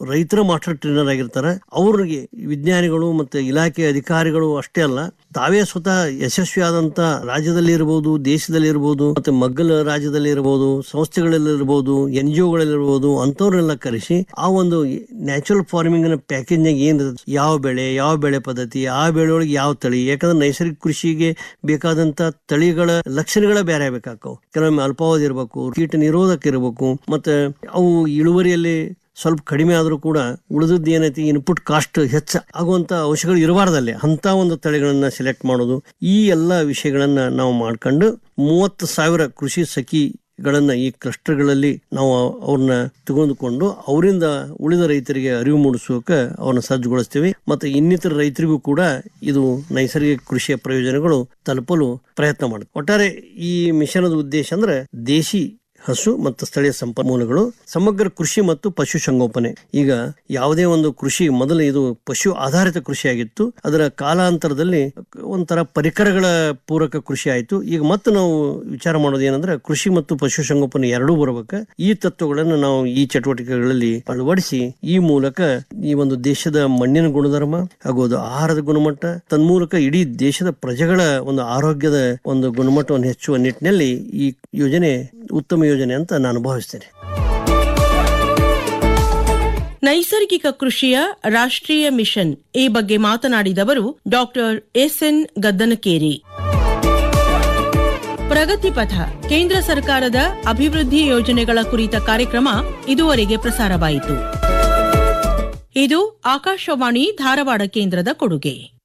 ರೈತರ master trainer ಆಗಿರ್ತಾರೆ ಅವ್ರಿಗೆ ವಿಜ್ಞಾನಿಗಳು ಮತ್ತೆ ಇಲಾಖೆ ಅಧಿಕಾರಿಗಳು ಅಷ್ಟೇ ಅಲ್ಲ ತಾವೇ ಸ್ವತಃ ಯಶಸ್ವಿ ಆದಂತ ರಾಜ್ಯದಲ್ಲಿ ಇರಬಹುದು ದೇಶದಲ್ಲಿ ಇರಬಹುದು ಮತ್ತೆ ಮಗ್ಗಲ ರಾಜ್ಯದಲ್ಲಿ ಇರಬಹುದು ಸಂಸ್ಥೆಗಳಲ್ಲಿ ಇರಬಹುದು ಎನ್ ಜಿ ಒಗಳಲ್ಲಿ ಅಂತವ್ರನ್ನೆಲ್ಲ ಕರೆಸಿ ಆ ಒಂದು ನ್ಯಾಚುರಲ್ ಫಾರ್ಮಿಂಗ್ ನ ಪ್ಯಾಕೇಜ್ ನಾಗ ಏನ್ ಇರುತ್ತೆ, ಯಾವ ಬೆಳೆ ಯಾವ ಬೆಳೆ ಪದ್ಧತಿ ಆ ಬೆಳೆ ಒಳಗೆ ಯಾವ ತಳಿ ಯಾಕಂದ್ರೆ ನೈಸರ್ಗಿಕ ಕೃಷಿಗೆ ಬೇಕಾದಂತ ತಳಿಗಳ ಲಕ್ಷಣಗಳ ಬೇರೆ ಬೇಕಾಕವು ಕೆಲವೊಮ್ಮೆ ಅಲ್ಪಾವಧಿ ಇರಬೇಕು ಕೀಟ ನಿರೋಧಕ ಇರಬೇಕು ಮತ್ತೆ ಅವು ಇಳುವರಿಯಲ್ಲಿ ಸ್ವಲ್ಪ ಕಡಿಮೆ ಆದ್ರೂ ಕೂಡ ಉಳಿದದ್ದು ಏನೈತಿ ಇನ್ಪುಟ್ ಕಾಸ್ಟ್ ಹೆಚ್ಚ ಆಗುವಂತ ಅಂಶಗಳು ಇರಬಾರ್ದಲ್ಲಿ ಅಂತ ಒಂದು ತಳಿಗಳನ್ನ ಸೆಲೆಕ್ಟ್ ಮಾಡೋದು ಈ ಎಲ್ಲ ವಿಷಯಗಳನ್ನ ನಾವು ಮಾಡ್ಕೊಂಡು ಮೂವತ್ತು ಸಾವಿರ ಕೃಷಿ ಸಖಿ ಗಳನ್ನ ಈ ಕ್ಲಸ್ಟರ್ಗಳಲ್ಲಿ ನಾವು ಅವ್ರನ್ನ ತೆಗೆದುಕೊಂಡು ಅವರಿಂದ ಉಳಿದ ರೈತರಿಗೆ ಅರಿವು ಮೂಡಿಸೋಕೆ ಅವ್ರನ್ನ ಸಜ್ಜುಗೊಳಿಸ್ತೀವಿ ಮತ್ತೆ ಇನ್ನಿತರ ರೈತರಿಗೂ ಕೂಡ ಇದು ನೈಸರ್ಗಿಕ ಕೃಷಿಯ ಪ್ರಯೋಜನಗಳು ತಲುಪಲು ಪ್ರಯತ್ನ ಮಾಡುತ್ತೆ ಒಟ್ಟಾರೆ ಈ ಮಿಷನದ ಉದ್ದೇಶ ಅಂದ್ರೆ ದೇಶಿ ಹಸು ಮತ್ತು ಸ್ಥಳೀಯ ಸಂಪನ್ಮೂಲಗಳು ಸಮಗ್ರ ಕೃಷಿ ಮತ್ತು ಪಶು ಸಂಗೋಪನೆ ಈಗ ಯಾವುದೇ ಒಂದು ಕೃಷಿ ಮೊದಲು ಇದು ಪಶು ಆಧಾರಿತ ಕೃಷಿ ಆಗಿತ್ತು ಅದರ ಕಾಲಾಂತರದಲ್ಲಿ ಒಂಥರ ಪರಿಕರಗಳ ಪೂರಕ ಕೃಷಿ ಆಯಿತು ಈಗ ಮತ್ತೆ ನಾವು ವಿಚಾರ ಮಾಡೋದು ಏನಂದ್ರೆ ಕೃಷಿ ಮತ್ತು ಪಶು ಸಂಗೋಪನೆ ಎರಡೂ ಬರಬೇಕು ಈ ತತ್ವಗಳನ್ನು ನಾವು ಈ ಚಟುವಟಿಕೆಗಳಲ್ಲಿ ಅಳವಡಿಸಿ ಈ ಮೂಲಕ ಈ ಒಂದು ದೇಶದ ಮಣ್ಣಿನ ಗುಣಧರ್ಮ ಹಾಗೂ ಅದು ಆಹಾರದ ಗುಣಮಟ್ಟ ತನ್ಮೂಲಕ ಇಡೀ ದೇಶದ ಪ್ರಜೆಗಳ ಒಂದು ಆರೋಗ್ಯದ ಒಂದು ಗುಣಮಟ್ಟವನ್ನು ಹೆಚ್ಚುವ ನಿಟ್ಟಿನಲ್ಲಿ ಈ ಯೋಜನೆ ಉತ್ತಮ ಯೋಜನೆ ಅಂತ ನಾನು ಭಾವಿಸ್ತೇನೆ ನೈಸರ್ಗಿಕ ಕೃಷಿಯ ರಾಷ್ಟ್ರೀಯ ಮಿಷನ್ ಈ ಬಗ್ಗೆ ಮಾತನಾಡಿದವರು ಡಾಕ್ಟರ್ ಎಸ್ಎನ್ ಗದ್ದನಕೇರಿ ಪ್ರಗತಿ ಪಥ ಕೇಂದ್ರ ಸರ್ಕಾರದ ಅಭಿವೃದ್ಧಿ ಯೋಜನೆಗಳ ಕುರಿತ ಕಾರ್ಯಕ್ರಮ ಇದುವರೆಗೆ ಪ್ರಸಾರವಾಯಿತು ಇದು ಆಕಾಶವಾಣಿ ಧಾರವಾಡ ಕೇಂದ್ರದ ಕೊಡುಗೆ